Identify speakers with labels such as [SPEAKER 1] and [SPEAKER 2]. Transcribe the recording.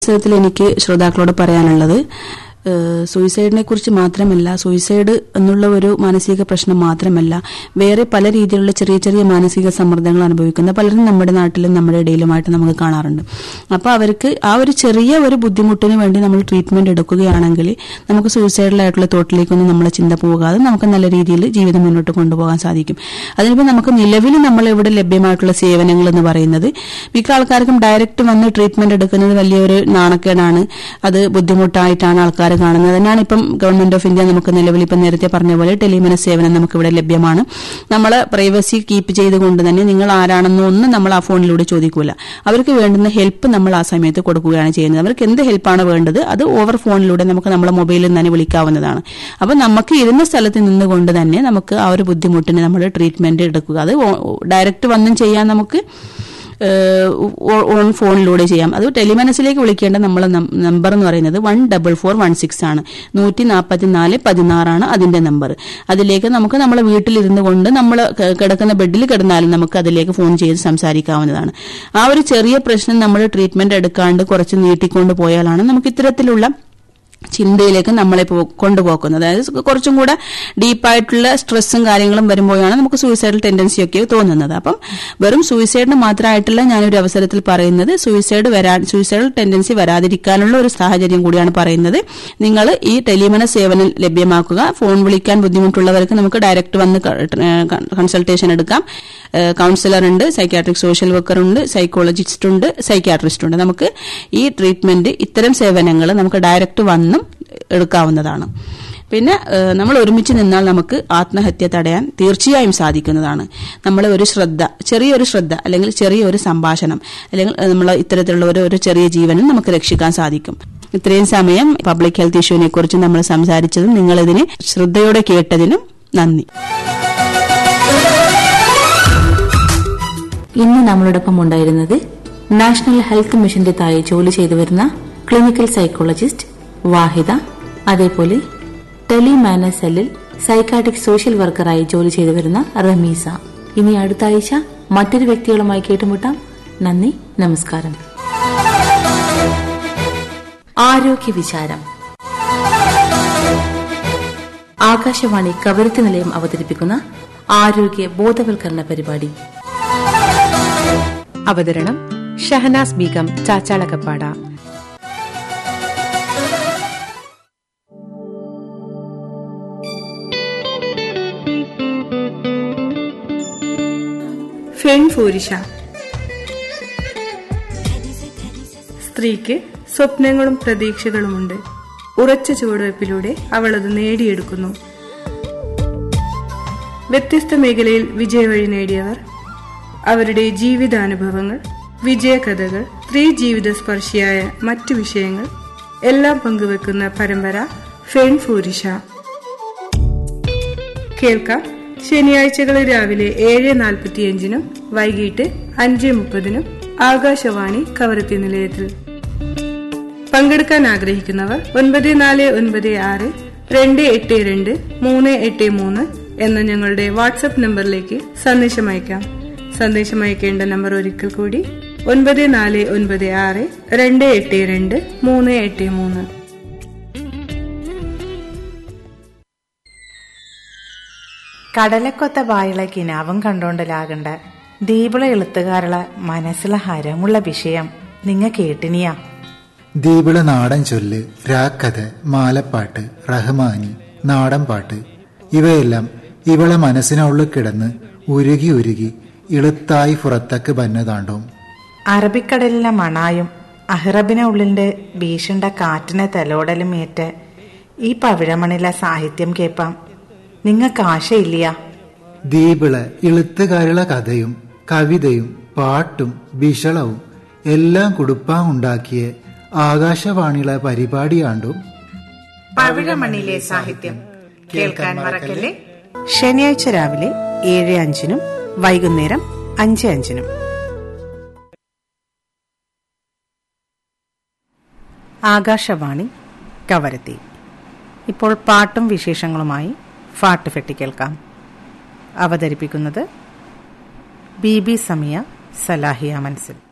[SPEAKER 1] അവസരത്തിൽ എനിക്ക് ശ്രോതാക്കളോട് പറയാനുള്ളത് ഏഹ് സൂയിസൈഡിനെ കുറിച്ച് മാത്രമല്ല സൂയിസൈഡ് എന്നുള്ള ഒരു മാനസിക പ്രശ്നം മാത്രമല്ല വേറെ പല രീതിയിലുള്ള ചെറിയ ചെറിയ മാനസിക സമ്മർദ്ദങ്ങൾ അനുഭവിക്കുന്ന പലരും നമ്മുടെ നാട്ടിലും നമ്മുടെ ഇടയിലുമായിട്ട് നമുക്ക് കാണാറുണ്ട് അപ്പോൾ അവർക്ക് ആ ഒരു ചെറിയ ഒരു ബുദ്ധിമുട്ടിന് വേണ്ടി നമ്മൾ ട്രീറ്റ്മെന്റ് എടുക്കുകയാണെങ്കിൽ നമുക്ക് സൂയിസൈഡലായിട്ടുള്ള തോട്ടിലേക്കൊന്നും നമ്മളെ ചിന്ത പോകാതെ നമുക്ക് നല്ല രീതിയിൽ ജീവിതം മുന്നോട്ട് കൊണ്ടുപോകാൻ സാധിക്കും അതിനിപ്പോൾ നമുക്ക് നിലവിൽ നമ്മൾ ഇവിടെ ലഭ്യമായിട്ടുള്ള സേവനങ്ങൾ എന്ന് പറയുന്നത് മിക്ക ആൾക്കാർക്കും ഡയറക്റ്റ് വന്ന് ട്രീറ്റ്മെന്റ് എടുക്കുന്നത് വലിയൊരു നാണക്കേടാണ് അത് ബുദ്ധിമുട്ടായിട്ടാണ് ആൾക്കാർ കാണുന്നത് അതിനാണ് ഇപ്പം ഗവൺമെന്റ് ഓഫ് ഇന്ത്യ നമുക്ക് നിലവിൽ ഇപ്പം നേരത്തെ പറഞ്ഞ പോലെ ടെലിമന സേവനം നമുക്ക് ഇവിടെ ലഭ്യമാണ് നമ്മൾ പ്രൈവസി കീപ്പ് ചെയ്തുകൊണ്ട് തന്നെ നിങ്ങൾ ആരാണെന്നോ ഒന്നും നമ്മൾ ആ ഫോണിലൂടെ ചോദിക്കൂല അവർക്ക് വേണ്ടുന്ന ഹെൽപ്പ് നമ്മൾ ആ സമയത്ത് കൊടുക്കുകയാണ് ചെയ്യുന്നത് അവർക്ക് എന്ത് ഹെൽപ്പാണ് വേണ്ടത് അത് ഓവർ ഫോണിലൂടെ നമുക്ക് നമ്മളെ മൊബൈലിൽ തന്നെ വിളിക്കാവുന്നതാണ് അപ്പോൾ നമുക്ക് ഇരുന്ന സ്ഥലത്ത് നിന്നുകൊണ്ട് തന്നെ നമുക്ക് ആ ഒരു ബുദ്ധിമുട്ടിന് നമ്മൾ ട്രീറ്റ്മെന്റ് എടുക്കുക അത് ഡയറക്റ്റ് വന്നും ചെയ്യാൻ നമുക്ക് ഓൺ ഫോണിലൂടെ ചെയ്യാം അത് ടെലിമനസിലേക്ക് വിളിക്കേണ്ട നമ്മളെ നമ്പർ എന്ന് പറയുന്നത് one double four one six ആണ് നൂറ്റി നാൽപ്പത്തിനാല് പതിനാറാണ് അതിന്റെ നമ്പർ അതിലേക്ക് നമുക്ക് നമ്മളെ വീട്ടിലിരുന്ന് കൊണ്ട് നമ്മൾ കിടക്കുന്ന ബെഡിൽ കിടന്നാലും നമുക്ക് അതിലേക്ക് ഫോൺ ചെയ്ത് സംസാരിക്കാവുന്നതാണ് ആ ഒരു ചെറിയ പ്രശ്നം നമ്മൾ ട്രീറ്റ്മെന്റ് എടുക്കാണ്ട് കുറച്ച് നീട്ടിക്കൊണ്ട് പോയാലാണ് നമുക്ക് ഇത്തരത്തിലുള്ള ചിന്തയിലേക്ക് നമ്മളെ കൊണ്ടുപോക്കുന്നത് അതായത് കുറച്ചും കൂടെ ഡീപ്പായിട്ടുള്ള സ്ട്രെസ്സും കാര്യങ്ങളും വരുമ്പോഴാണ് നമുക്ക് സൂയിസൈഡൽ ടെൻഡൻസി ഒക്കെ തോന്നുന്നത് അപ്പം വെറും സൂയിസൈഡിന് മാത്രമായിട്ടല്ല ഞാനൊരു അവസരത്തിൽ പറയുന്നത് സൂയിസൈഡ് വരാ സൂയിസൈഡൽ ടെൻഡൻസി വരാതിരിക്കാനുള്ള ഒരു സാഹചര്യം കൂടിയാണ് പറയുന്നത് നിങ്ങൾ ഈ ടെലിമന സേവനം ലഭ്യമാക്കുക ഫോൺ വിളിക്കാൻ ബുദ്ധിമുട്ടുള്ളവർക്ക് നമുക്ക് ഡയറക്റ്റ് വന്ന് കൺസൾട്ടേഷൻ എടുക്കാം കൗൺസിലർ ഉണ്ട് സൈക്യാട്രിക് സോഷ്യൽ വർക്കർ ഉണ്ട് സൈക്കോളജിസ്റ്റ് ഉണ്ട് സൈക്യാട്രിസ്റ്റ് ഉണ്ട് നമുക്ക് ഈ ട്രീറ്റ്മെന്റ് ഇത്തരം സേവനങ്ങൾ നമുക്ക് ഡയറക്റ്റ് വന്നും എടുക്കാവുന്നതാണ് പിന്നെ നമ്മൾ ഒരുമിച്ച് നിന്നാൽ നമുക്ക് ആത്മഹത്യ തടയാൻ തീർച്ചയായും സാധിക്കുന്നതാണ് നമ്മൾ ഒരു ശ്രദ്ധ ചെറിയൊരു ശ്രദ്ധ അല്ലെങ്കിൽ ചെറിയൊരു സംഭാഷണം അല്ലെങ്കിൽ നമ്മൾ ഇത്തരത്തിലുള്ള ഒരു ഒരു ചെറിയ ജീവനും നമുക്ക് രക്ഷിക്കാൻ സാധിക്കും ഇത്രയും സമയം പബ്ലിക് ഹെൽത്ത് ഇഷ്യൂവിനെ കുറിച്ച് നമ്മൾ സംസാരിച്ചതും നിങ്ങളിതിനെ ശ്രദ്ധയോടെ കേട്ടതിനും നന്ദി
[SPEAKER 2] ഇന്ന് നമ്മളോടൊപ്പം ഉണ്ടായിരുന്നത് നാഷണൽ ഹെൽത്ത് മിഷന്റെ താഴെ ജോലി ചെയ്തു വരുന്ന ക്ലിനിക്കൽ സൈക്കോളജിസ്റ്റ് വാഹിദ അതേപോലെ ടെലിമാന സെല്ലിൽ സൈക്കാട്രിക് സോഷ്യൽ വർക്കറായി ജോലി ചെയ്തു വരുന്ന റമീസ ഇനി അടുത്ത ആഴ്ച മറ്റൊരു വ്യക്തികളുമായി കേട്ടുമുട്ടാം നന്ദി നമസ്കാരം ആരോഗ്യ വിചാരം ആകാശവാണി കവരത്തി നിലയം അവതരിപ്പിക്കുന്ന ആരോഗ്യ ബോധവൽക്കരണ പരിപാടി
[SPEAKER 3] അവതരണം ഷഹനാസ് ബീഗം ചാച്ചാളകപ്പാട
[SPEAKER 4] ഫെൺഫൂരിഷ സ്ത്രീക്ക് സ്വപ്നങ്ങളും പ്രതീക്ഷകളുമുണ്ട് ഉറച്ച ചുവടുവയ്പിലൂടെ അവൾ അത് നേടിയെടുക്കുന്നു വ്യത്യസ്ത മേഖലയിൽ വിജയവഴി നേടിയവർ അവരുടെ ജീവിതാനുഭവങ്ങൾ വിജയകഥകൾ സ്ത്രീ ജീവിത സ്പർശിയായ മറ്റു വിഷയങ്ങൾ എല്ലാം പങ്കുവെക്കുന്ന പരമ്പര ഫെൺഫൂരിഷ കേൾക്കാം ശനിയാഴ്ചകളിൽ രാവിലെ ഏഴ് നാൽപ്പത്തിയഞ്ചിനും വൈകിട്ട് അഞ്ച് മുപ്പതിനും ആകാശവാണി കവരത്തി നിലയത്തിൽ പങ്കെടുക്കാൻ ആഗ്രഹിക്കുന്നവർ ഒൻപത് നാല് ഒൻപത് ആറ് രണ്ട് എട്ട് രണ്ട് മൂന്ന് എട്ട് മൂന്ന് എന്ന ഞങ്ങളുടെ വാട്സപ്പ് നമ്പറിലേക്ക് സന്ദേശം അയക്കാം സന്ദേശം അയക്കേണ്ട നമ്പർ ഒരിക്കൽ കൂടി ഒൻപത് നാല് ഒൻപത് ആറ് രണ്ട് എട്ട് രണ്ട് മൂന്ന് എട്ട് മൂന്ന്
[SPEAKER 5] കടലക്കൊത്ത വായുള്ള കിനാവും കണ്ടോണ്ടലാകണ്ട ദീപിള എളുത്തുകാരുള്ള മനസ്സിലെ ഹരമുള്ള വിഷയം നിങ്ങ കേട്ടിനിയാ
[SPEAKER 6] ദീപിള നാടൻ ചൊല്ല് രാക്കഥ മാലപ്പാട്ട് റഹ്മാനി നാടൻ പാട്ട് ഇവയെല്ലാം ഇവളെ മനസ്സിനുള്ളിൽ കിടന്ന് ഉരുകി ഉരുകി ഇളുത്തായി പുറത്തേക്ക് ബന്നതാണ്ടോം
[SPEAKER 5] അറബിക്കടലിലെ മണായും അഹ്റബിനെ ഉള്ളിന്റെ ഭീഷണ്ട കാറ്റിനെ തലോടലും ഏറ്റ് ഈ പവിഴമണിലെ സാഹിത്യം കേൾപ്പാം നിങ്ങക്ക് ആശയില്ല
[SPEAKER 6] ദീപിള ഇളുത്തുകാരുള്ള കഥയും കവിതയും പാട്ടും വിഷളവും എല്ലാം കുടുപ്പാൻ ഉണ്ടാക്കിയ ആകാശവാണിയിലെ പരിപാടിയാണ്ടും
[SPEAKER 5] പവിഴമണിലെ സാഹിത്യം കേൾക്കാൻ മറക്കല്ലേ ശനിയാഴ്ച രാവിലെ ഏഴ് അഞ്ചിനും വൈകുന്നേരം അഞ്ച് അഞ്ചിനും ആകാശവാണി കവരത്തി ഇപ്പോൾ പാട്ടും വിശേഷങ്ങളുമായി ഫാട്ട് ഫെട്ടി കേൾക്കാം അവതരിപ്പിക്കുന്നത് ബി ബി സമിയ സലാഹിയ മൻസിൽ